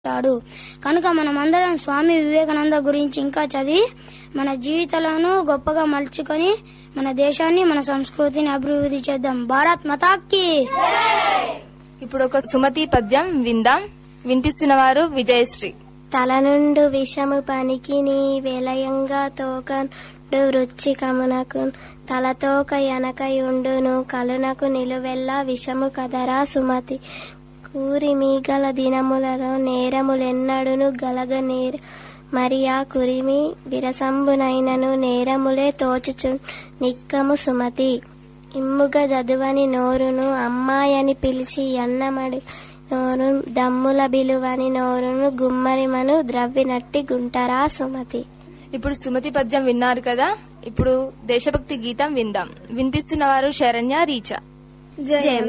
తాడు కనుక మనమందరం స్వామి వివేకానంద గురించి ఇంకా చదివి మన జీవితాలను గొప్పగా మలుచుకొని మన దేశాన్ని మన సంస్కృతిని అభివృద్ధి చేద్దాం భారత్ మతాకి ఇప్పుడు ఒక సుమతి పద్యం విందాం వినిపిస్తున్న వారు విజయశ్రీ తల నుండు విషము పనికి నీ వెలయంగా తోకనుండు వృచ్చి కమునకు తలతోక ఎనకయుండును కలునకు నిలువెల్లా విషము కదరా సుమతి కూరి మీగల దినములలో నేరములెన్నడును గలగ నేర మరి ఆ కురిమి విరసంబునైనను నేరములే తోచుచు నిక్కము సుమతి ఇమ్ముగ చదువని నోరును అమ్మాయని పిలిచి ఎన్నమడి నోరు దమ్ముల బిలువని నోరును గుమ్మరిమను ద్రవ్వినట్టి గుంటరా సుమతి ఇప్పుడు సుమతి పద్యం విన్నారు కదా ఇప్పుడు దేశభక్తి గీతం విందాం వినిపిస్తున్న వారు శరణ్య రీచా జయం